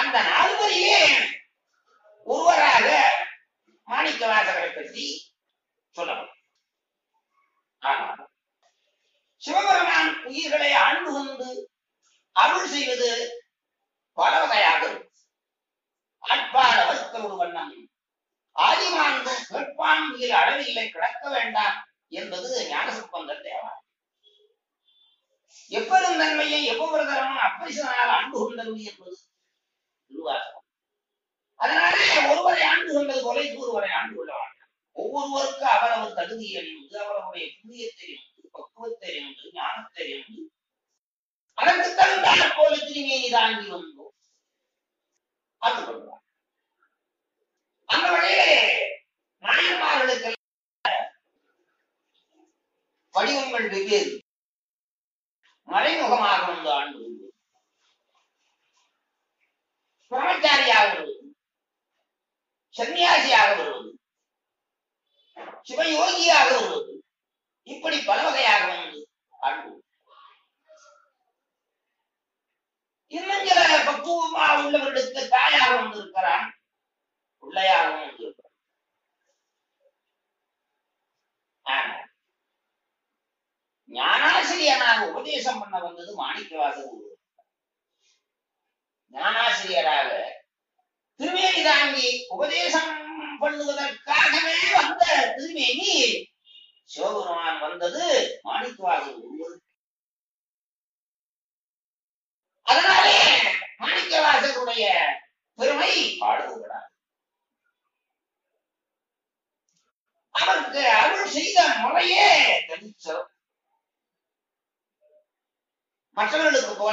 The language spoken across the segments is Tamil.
அந்த நால்வரிலே ஒருவராக மாணிக்க வாசகரை பற்றி சொல்லப்படும் ஆனால் சிவபெருமான் உயிர்களை ஆண்டு கொண்டு அருள் செய்வது பல வகையாக இருக்கும். ஆட்பாட அவஸ்த ஒரு வண்ணம் ஆதிமாண்டு கேட்பான் உயிர் அளவில்லை கிடக்க வேண்டாம் என்பது ஞானசம்பந்த தேவா எப்பெரும் நன்மையை எவ்வொரு தரமும் அப்பரிசனால் ஆண்டு கொண்டது என்பது திருவாசகம் அதனாலே ஒருவரை ஆண்டு கொண்டது போல ஒருவரை ஆண்டு கொள்ள வேண்டாம் ஒவ்வொருவருக்கு அவரவர் தகுதி அறிந்து அவரவருடைய புண்ணியத்தை அறிந்து பக்குவத்தை அறிந்து ஞானத்தை அறிந்து அதற்கு தகுந்தாற் போல திருமையை தாங்கி வந்தோம் அது கொள்வார் அந்த வழியிலே நாயன்மார்களுக்கு வடிவங்கள் வெவ்வேறு மறைமுகமாக வந்து ஆண்டு கொண்டு பிரம்மச்சாரியாக வருவது சன்னியாசியாக வருவது சிவயோகியாக வருவது இப்படி பல வகையாக வந்து ஆண்டு கொண்டு. இன்னும் சில பக்குவமா உள்ளவர்களுக்கு தாயாக வந்திருக்கிறான் பிள்ளையாகவும் வந்திருக்கிறான் ஆனா ஞானாசிரியனாக உபதேசம் பண்ண வந்தது மாணிக்கவாசகர் ஒருவர். ஞானாசிரியராக திருமேனி தாங்கி உபதேசம் பண்ணுவதற்காகவே வந்த திருமேனி சிவபெருமான் வந்தது மாணிக்கவாசகர் ஒருவர் அதனாலே மாணிக்கவாசகருடைய பெருமை பாடுகிறார் அவருக்கு அருள் செய்த முறையே தனிச்சிறப்பு மற்றவர்களுக்கு போல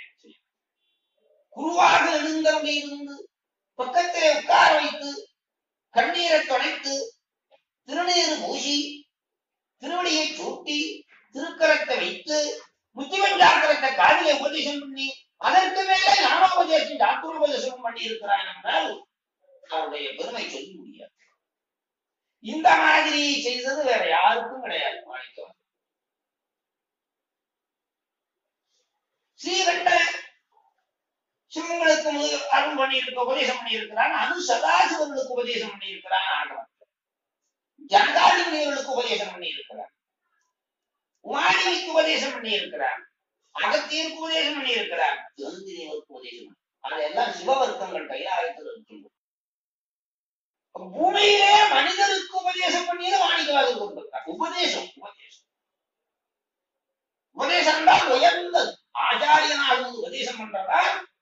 குருவாக எழுந்தவங்க இருந்து பக்கத்திலே உட்கார வைத்து கண்ணீரை தொலைத்து திருநீறு பூசி திருவடியை சூட்டி திருக்கரத்தை வைத்து முத்திவஞ்சாக்கரத்தை காதிலே உபதேசம் பண்ணி அதற்கு மேலே ஞானோபதேசம் டாக்டரோபதேசம் பண்ணி இருக்கிறான் என்றால் அவருடைய பெருமை சொல்ல முடியாது இந்த மாதிரி செய்தது வேற யாருக்கும் கிடையாது மாணிக்கம் ஸ்ரீகண்ட சிவங்களுக்கு முதல் அருள் பண்ணி இருக்க உபதேசம் பண்ணி இருக்கிறான் அனு சதாசிவர்களுக்கு உபதேசம் பண்ணி இருக்கிறான் ஆகவன் ஜனதாதி முனிவர்களுக்கு உபதேசம் பண்ணி இருக்கிறான் உமாதேவிக்கு உபதேசம் பண்ணி இருக்கிறான் அகத்தியருக்கு உபதேசம் பண்ணி இருக்கிறான் சிவந்திரேவருக்கு உபதேசம் பண்ணி- அதெல்லாம் சிவவர்க்கங்கள் கைலாயத்தில் இருக்கின்றன பூமியிலே மனிதருக்கு உபதேசம் பண்ணியது மாணிக்கவாதம் கொண்டிருக்கார் உபதேசம் உபதேசம் உபதேசம் தான் உயர்ந்தது ஆச்சாரியனாக இருந்து உபதேசம் பண்றதா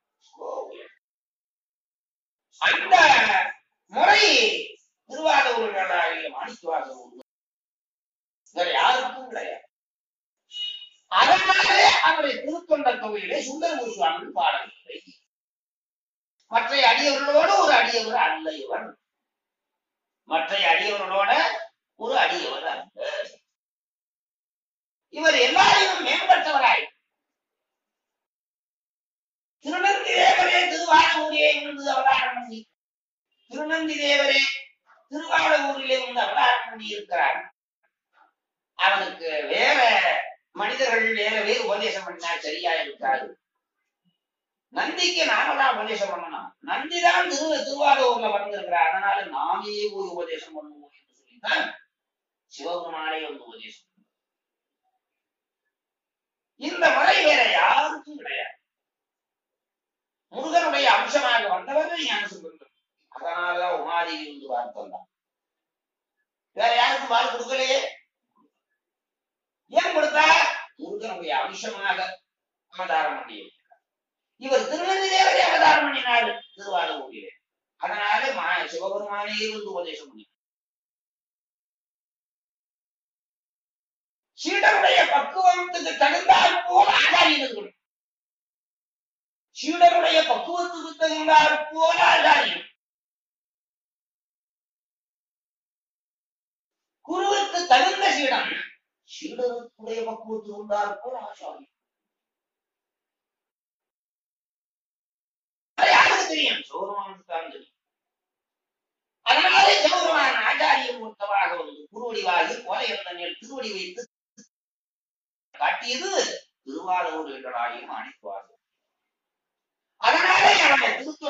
அந்த முறை திருவாதூர்களாகிய மாணிக்கவாசம் வேற யாருக்கும் கிடையாது அதனாலே அவரை திருத்தொண்ட தொகையிலே சுந்தர சுவாமிகள் பாடவில்லை மற்ற அடியவர்களோடு ஒரு அடியவர் அல்ல இவர் மற்ற அடியவர்களோட ஒரு அடியவர் அல்ல இவர் எல்லாரையும் மேம்பட்டவராய் திருநந்தி தேவரே திருவாரூரிலே இருந்து அவதாரம் பண்ணி திருநந்தி தேவரே திருவாரூரிலே இருந்து அவதாரம் பண்ணி இருக்கிறார் அவனுக்கு வேற மனிதர்கள் வேற வேறு உபதேசம் பண்ணினால் சரியா இருக்காது நந்திக்கு நாம தான் உபதேசம் பண்ணணும் நந்தி தான் திரு திருவாரூர்ல வந்திருக்கிறார் அதனால நாமே ஒரு உபதேசம் பண்ணுவோம் என்று சொல்லித்தான் சிவபெருமானே வந்து உபதேசம் பண்ணார். இந்த முறை வேற யாருக்கும் கிடையாது முருகனுடைய அம்சமாக வந்தவர் ஞானசம்பந்தம் அதனாலதான் உமாதேவி வந்து வார்த்தை வேற யாருக்கும் பால் கொடுக்கலையே ஏன் கொடுத்தா முருகனுடைய அம்சமாக அவதாரம் பண்ணியிருக்கிறார் இவர் திருநெல்வேலியே அவதாரம் பண்ணினார் திருவாரூரிலே அதனால மா- சிவபெருமானே இருந்து உபதேசம் பண்ணி சீடருடைய பக்குவத்துக்கு தகுந்தாற் போல ஆச்சாரியர்கள் சீடருடைய பக்குவத்துக்கு தகுந்தாற் போல ஆச்சாரியன் குருவுக்கு தகுந்த சீடன் சீடருக்குடைய பக்குவத்துக்கு இருந்தாற் போல ஆச்சாரியன் அது யாருக்கு தெரியும் சௌரமானுக்கு தான் தெரியும் அதனாலே சௌரமான் ஆச்சாரிய மூர்த்தமாக வந்து குருவடிவாகி கொலை இருந்த திருவடி வைத்து காட்டியது திருவாரூர் என்றாயும் அனைத்துவார்கள் அதனாலே அவனை திருத்த